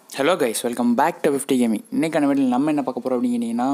hello guys welcome back to fifty gaming இன்றைக்கான வீட்டில் நம்ம என்ன பார்க்க போகிறோம் அப்படிங்கிட்டீங்கன்னா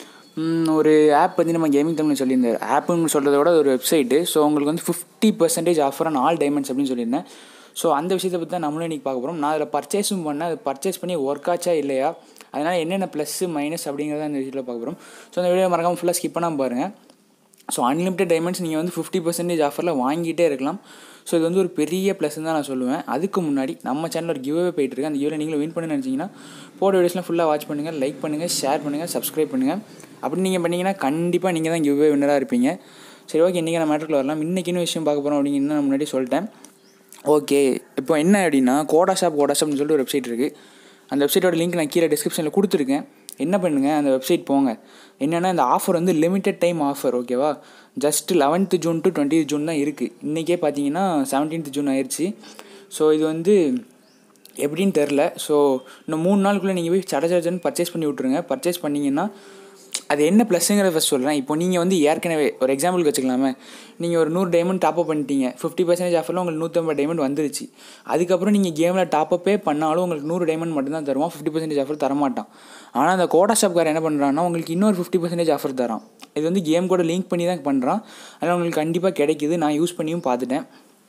ஒரு ஆப் பற்றி நம்ம கேமிங் தமிழ் சொல்லியிருந்தார் ஆப்புன்னு சொல்கிறத விட அது ஒரு வெப்சைட்டு ஸோ உங்களுக்கு வந்து fifty percentage offer on all diamonds அப்படின்னு சொல்லியிருந்தேன் ஸோ அந்த விஷயத்தை பற்றி தான் நம்மளும் இன்றைக்கி பார்க்க போகிறோம் நான் அதில் பர்ச்சேஸும் பண்ணேன் அது பர்ச்சேஸ் பண்ணி ஒர்க் ஆச்சா இல்லையா அதனால் என்னென்ன ப்ளஸ்ஸு மைனஸ் அப்படிங்கிறத அந்த விஷயத்தில் பார்க்க போகிறோம் ஸோ அந்த வீடியோ மறக்காமல் ஃபுல்லாக ஸ்கிப் பண்ணாமல் பாருங்கள் ஸோ அன்லிமிட்டட் டைமண்ட்ஸ் நீங்கள் வந்து ஃபிஃப்டி பர்சன்டேஜ் ஆஃபரில் வாங்கிட்டே இருக்கலாம் ஸோ இது வந்து ஒரு பெரிய ப்ளஸ்ன்னு தான் நான் சொல்லுவேன் அதுக்கு முன்னாடி நம்ம சேனலில் ஒரு கிவ்வே போயிட்டுருக்கு அந்த கிவ்வில் நீங்களும் வின் பண்ணி நினச்சிங்கன்னா போட வீடியோஸ்லாம் ஃபுல்லாக வாட்ச் பண்ணுங்கள் லைக் பண்ணுங்கள் ஷேர் பண்ணுங்கள் சப்ஸ்கிரைப் பண்ணுங்கள் அப்படி நீங்கள் பண்ணிங்கன்னா கண்டிப்பாக நீங்கள் தான் கிவ்வே வின்னராக இருப்பீங்க சரி ஓகே இன்றைக்கி நான் மேட்டரில் வரலாம் இன்றைக்கி என்ன விஷயம் பார்க்க போகிறோம் அப்படிங்கிறது நான் முன்னாடி சொல்லிட்டேன் ஓகே இப்போ என்ன அப்படின்னா கோடா ஷாப் கோடா ஷாப்னு சொல்லிட்டு ஒரு வெப்சைட் இருக்குது அந்த வெப்சைட்டோட லிங்க் நான் கீழே டிஸ்கிரிப்ஷனில் கொடுத்துருக்கேன் என்ன பண்ணுங்கள் அந்த வெப்சைட் போங்க என்னென்னா இந்த ஆஃபர் வந்து லிமிட்டட் டைம் ஆஃபர் ஓகேவா just eleventh June to twenty June தான் இருக்குது இன்றைக்கே பார்த்தீங்கன்னா செவன்டீன்த் ஜூன் ஆயிடுச்சு ஸோ இது வந்து எப்படின்னு தெரில ஸோ இன்னும் மூணு நாளுக்குள்ளே நீங்கள் போய் சட சடன்னு பர்ச்சேஸ் பண்ணி விட்ருங்க பர்ச்சேஸ் பண்ணிங்கன்னா அது என்ன ப்ளஸ்ஸுங்கிறத ஃபஸ்ட் சொல்கிறேன் இப்போ நீங்கள் வந்து ஏற்கனவே ஒரு எக்ஸாம்பிளுக்கு வச்சுக்கலாமே நீங்கள் ஒரு நூறு டைமண்ட் டாப் அப் பண்ணிட்டீங்க ஃபிஃப்டி பர்சன்டேஜ் ஆஃபரில் உங்களுக்கு நூற்றம்பது டைமண்ட் வந்துருச்சு அதுக்கப்புறம் நீங்கள் கேமில் டாப் அப்பே பண்ணாலும் உங்களுக்கு நூறு டைமண்ட் மட்டும்தான் தருவான் ஃபிஃப்டி பர்சன்டேஜ் ஆஃபர் தரமாட்டான் ஆனால் அந்த கோடா ஷாப்கார் என்ன பண்ணுறான்னா உங்களுக்கு இன்னொரு ஃபிஃப்டி பர்சன்டேஜ் ஆஃபர் தரான் இது வந்து கேம் கூட லிங்க் பண்ணி தான் பண்ணுறான் அதனால் உங்களுக்கு கண்டிப்பாக கிடைக்குது நான் யூஸ் பண்ணியும் பார்த்துட்டேன்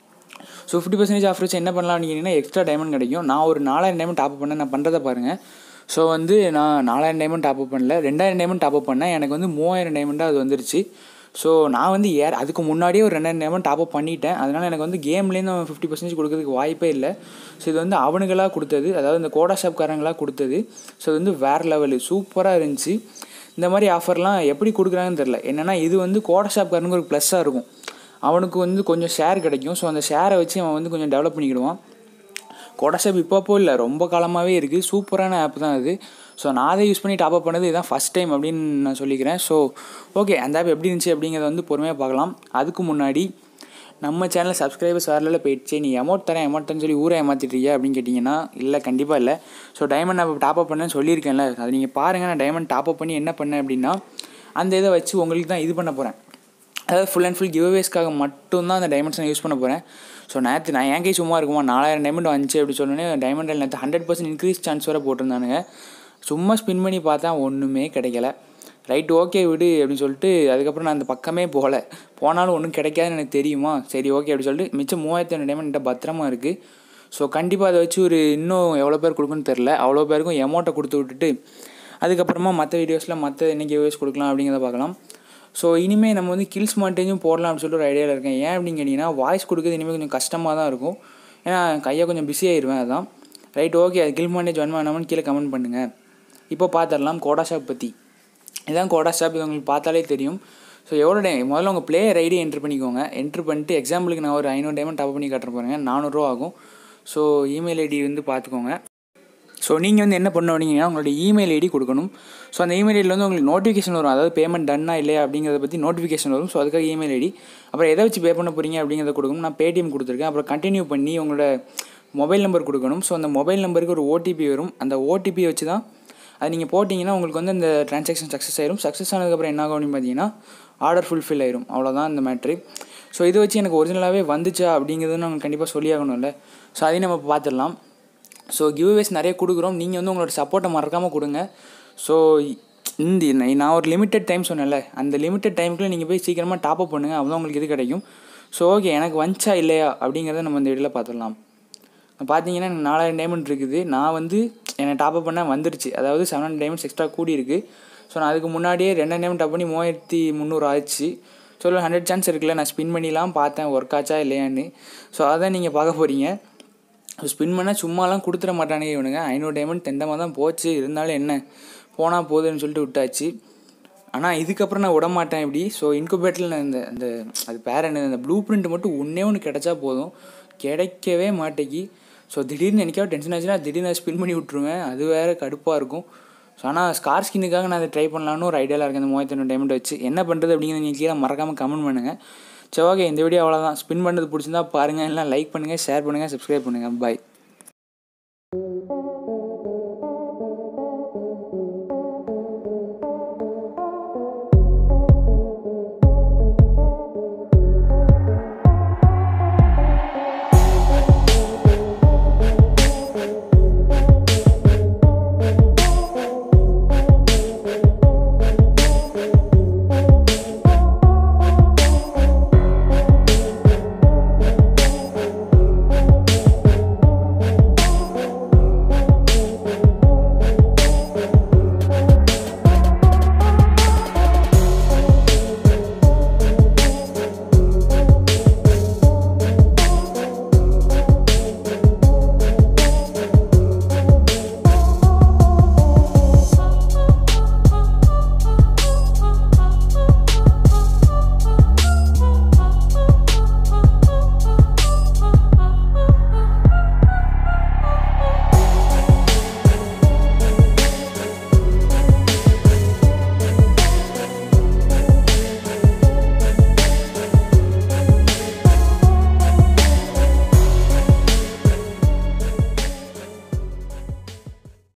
ஸோ ஃபிஃப்டி பர்சன்டேஜ் ஆஃபர் வச்சு என்ன பண்ணலாம் நீங்கள் எக்ஸ்ட்ரா டைமண்ட் கிடைக்கும் நான் ஒரு நாலாயிரம் டைமண்ட் டாப் அப் பண்ணேன் நான் பண்ணுறதை பாருங்கள் ஸோ வந்து நான் நாலாயிரம் டைமண்ட் டாப் அப் பண்ணல ரெண்டாயிரம் டைமண்ட் டாப் அப் பண்ணேன் எனக்கு வந்து மூவாயிரம் டைமண்டாக அது வந்துருச்சு ஸோ நான் வந்து ஏர் அதுக்கு முன்னாடியே ஒரு ரெண்டாயிரம் டைமண்ட் டாப் அப் பண்ணிட்டேன் அதனால் எனக்கு வந்து கேம்லேருந்து அவன் ஃபிஃப்டி பர்சன்டேஜ் கொடுக்கறதுக்கு வாய்ப்பே இல்லை ஸோ இது வந்து அவனுங்களாக கொடுத்தது அதாவது இந்த கோடா ஷாப்காரங்களாக கொடுத்தது ஸோ இது வந்து வேறு லெவலு சூப்பராக இருந்துச்சு இந்த மாதிரி ஆஃபர்லாம் எப்படி கொடுக்குறாங்கன்னு தெரில என்னென்னா இது வந்து கோடா ஷாப்காரனுக்கு ஒரு ப்ளஸ்ஸாக இருக்கும் அவனுக்கு வந்து கொஞ்சம் ஷேர் கிடைக்கும் ஸோ அந்த ஷேரை வச்சு அவன் வந்து கொஞ்சம் டெவலப் பண்ணிக்கிடுவான் கோடாஷாப் இப்போப்போ இல்லை ரொம்ப காலமாகவே இருக்குது சூப்பரான ஆப் தான் அது ஸோ நான் அதை யூஸ் பண்ணி டாப் அப் பண்ணது இதுதான் ஃபஸ்ட் டைம் அப்படின்னு நான் சொல்லிக்கிறேன் ஸோ ஓகே அந்த ஆப் எப்படி இருந்துச்சு அப்படிங்கிறத வந்து பொறுமையாக பார்க்கலாம் அதுக்கு முன்னாடி நம்ம சேனலில் சப்ஸ்கிரைபர்ஸ் வரல போயிடுச்சு நீ அமௌண்ட் தரேன் அமௌண்ட்னு சொல்லி ஊரை ஏமாற்றிட்டுருக்கியா அப்படின்னு கேட்டிங்கன்னா இல்லை கண்டிப்பாக இல்லை ஸோ டைமண்ட் நான் டாப் அப் பண்ணேன்னு சொல்லியிருக்கேன்ல அதை நீங்கள் பாருங்கள் நான் டைமண்ட் டாப் அப் பண்ணி என்ன பண்ணேன் அப்படின்னா அந்த இதை வச்சு உங்களுக்கு தான் இது பண்ண போகிறேன் அதாவது ஃபுல் அண்ட் ஃபுல் கிவ்அவேஸ்க்காக மட்டும்தான் அந்த டைமண்ட்ஸ் நான் யூஸ் பண்ண போகிறேன் ஸோ நேற்று நான் என் கை சும்மா இருக்குமா நாலாயிரம் டைமண்ட் வந்துச்சு அப்படி சொன்னோன்னே டைமண்டில் நேற்று ஹண்ட்ரட் பர்சன்ட் இன்க்ரீஸ் சான்ஸ் வர போட்டிருந்தானுங்க சும்மா ஸ்பின் பண்ணி பார்த்தா ஒன்றுமே கிடைக்கல ரைட் ஓகே விடு அப்படின்னு சொல்லிட்டு அதுக்கப்புறம் நான் அந்த பக்கமே போகல போனாலும் ஒன்றும் கிடைக்காதுன்னு எனக்கு தெரியுமா சரி ஓகே அப்படின்னு சொல்லிட்டு மிச்சம் மூவாயிரத்தி ஐநூறு டைமண்ட் பத்திரமா இருக்குது ஸோ கண்டிப்பாக அதை வச்சு ஒரு இன்னும் எவ்வளோ பேர் கொடுக்குன்னு தெரில அவ்வளோ பேருக்கும் எமௌண்ட்டை கொடுத்து விட்டுட்டு அதுக்கப்புறமா மற்ற வீடியோஸில் மற்ற என்ன கிவ்வேஸ் கொடுக்கலாம் அப்படிங்கிறத பார்க்கலாம் ஸோ இனிமேல் நம்ம வந்து கில்ஸ் மாட்டேஜும் போடலாம் அப்படின்னு சொல்லிட்டு ஒரு ஐடியாவில் இருக்கேன் ஏன் அப்படின்னு கேட்டிங்கன்னா வாய்ஸ் கொடுக்குறது இனிமேல் கொஞ்சம் கஷ்டமாக தான் இருக்கும் ஏன்னா கையை கொஞ்சம் பிஸி ஆயிடுவேன் அதான் ரைட் ஓகே அது கில் மாண்டேஜ் வேணுமா வேணாமான்னு கீழே கமெண்ட் பண்ணுங்கள் இப்போ பார்த்துடலாம் கோடா ஷாப் பற்றி இதான் கோடா ஷாப் இது உங்களுக்கு பார்த்தாலே தெரியும் ஸோ எவ்வளோ டைம் முதல்ல உங்கள் பிளேயர் ஐடி என்ட்ரு பண்ணிக்கோங்க என்ட்ரு பண்ணிட்டு எக்ஸாம்பிளுக்கு நான் ஒரு ஐநூறு டைமண்ட் டாப் பண்ணி காட்டுற பாருங்க நானூறுரூவா ஆகும் ஸோ இமெயில் ஐடி வந்து பார்த்துக்கோங்க ஸோ நீங்கள் வந்து என்ன பண்ண அப்படிங்கன்னா உங்களோட இமெயில் ஐடி கொடுக்கணும் ஸோ அந்த இமெயில் ஐடியில் வந்து உங்களுக்கு நோட்டிஃபிகேஷன் வரும் அதாவது பேமெண்ட் டன்னா இல்லையா அப்படிங்கிறத பற்றி நோட்டிஃபிகேஷன் வரும் ஸோ அதுக்காக இமெயில் ஐடி அப்புறம் எதை வச்சு பே பண்ண போகிறீங்க அப்படிங்கிறத கொடுக்கணும் நான் பேடிஎம் கொடுத்துருக்கேன் அப்புறம் கண்டினியூ பண்ணி உங்களோட மொபைல் நம்பர் கொடுக்கணும் ஸோ அந்த மொபைல் நம்பருக்கு ஒரு ஓடிபி வரும் அந்த ஓடிபி வச்சு தான் அது நீங்கள் போட்டிங்கன்னா உங்களுக்கு வந்து அந்த ட்ரான்சாக்ஷன் சக்ஸஸ் ஆயிரும் சக்ஸஸ் ஆனதுக்கப்புறம் என்ன ஆகும் அப்படின்னு பார்த்தீங்கன்னா ஆர்டர் ஃபுல்ஃபில் ஆயிரும் அவ்வளோதான் இந்த மேட்ரு ஸோ இதை வச்சு எனக்கு ஒரிஜினலாகவே வந்துச்சா அப்படிங்கிறது நம்ம கண்டிப்பாக சொல்லியாகணும்ல ஸோ அதையும் நம்ம பார்த்துடலாம் ஸோ கிவ்வேஸ் நிறைய கொடுக்குறோம் நீங்கள் வந்து உங்களோட சப்போர்ட்டை மறக்காமல் கொடுங்க ஸோ இந்த நான் ஒரு லிமிட்டட் டைம் சொன்னேன்ல அந்த லிமிட்டட் டைமுக்குள்ளே நீங்கள் போய் சீக்கிரமாக டாப் அப் பண்ணுங்கள் அப்போ உங்களுக்கு இது கிடைக்கும் ஸோ ஓகே எனக்கு வந்துச்சா இல்லையா அப்படிங்கிறத நம்ம இந்த வீடியோவில் பார்த்துடலாம் பார்த்தீங்கன்னா எனக்கு நாலாயிரம் டைமண்ட் இருக்குது நான் வந்து என்னை டாப் அப் பண்ண வந்துருச்சு அதாவது செவன் ஹண்ட்ரட் டைமண்ட்ஸ் எக்ஸ்ட்ரா கூடி இருக்குது ஸோ நான் அதுக்கு முன்னாடியே ரெண்டாயிரம் டைமண்ட் டாப் பண்ணி மூவாயிரத்தி முந்நூறு ஆச்சு ஸோ ஹண்ட்ரட் சான்ஸ் இருக்குல்ல நான் ஸ்பின் பண்ணிலாம் பார்த்தேன் ஒர்க் ஆச்சா இல்லையான்னு ஸோ அதான் நீங்கள் பார்க்க போகிறீங்க ஸ்பின் பண்ணால் சும்மாலாம் கொடுத்துட மாட்டானுங்க இவனுங்க ஐநூறு டைமண்ட் தெண்டமாக தான் போச்சு இருந்தாலும் என்ன போனால் போகுதுன்னு சொல்லிட்டு விட்டாச்சு ஆனால் இதுக்கப்புறம் நான் விட மாட்டேன் இப்படி ஸோ இன்குபேட்டரில் இந்த அந்த அது பேர் என்ன அந்த ப்ளூ பிரிண்ட் மட்டும் ஒன்றே ஒன்று கிடச்சா போதும் கிடைக்கவே மாட்டேங்கி ஸோ திடீர்னு எனக்காவது டென்ஷன் ஆச்சுன்னா திடீர்னு ஸ்பின் பண்ணி விட்ருவேன் அது வேறு கடுப்பாக இருக்கும் ஸோ ஆனால் ஸ்கார் ஸ்கின்னுக்காக நான் அதை ட்ரை பண்ணலான்னு ஒரு ஐடியாவில் இருக்கேன் இந்த மூவாயிரத்தி ஐநூறு டைமண்ட் வச்சு என்ன பண்ணுறது அப்படிங்கிறத நீங்கள் கீழே மறக்காமல் கமெண்ட் பண்ணுங்கள் சரி ஓகே இந்த வீடியோ அவ்வளோதான் ஸ்பின் பண்ணுறது பிடிச்சிருந்தா பாருங்கள் எல்லாம் லைக் பண்ணுங்கள் ஷேர் பண்ணுங்கள் சப்ஸ்கிரைப் பண்ணுங்கள் பாய்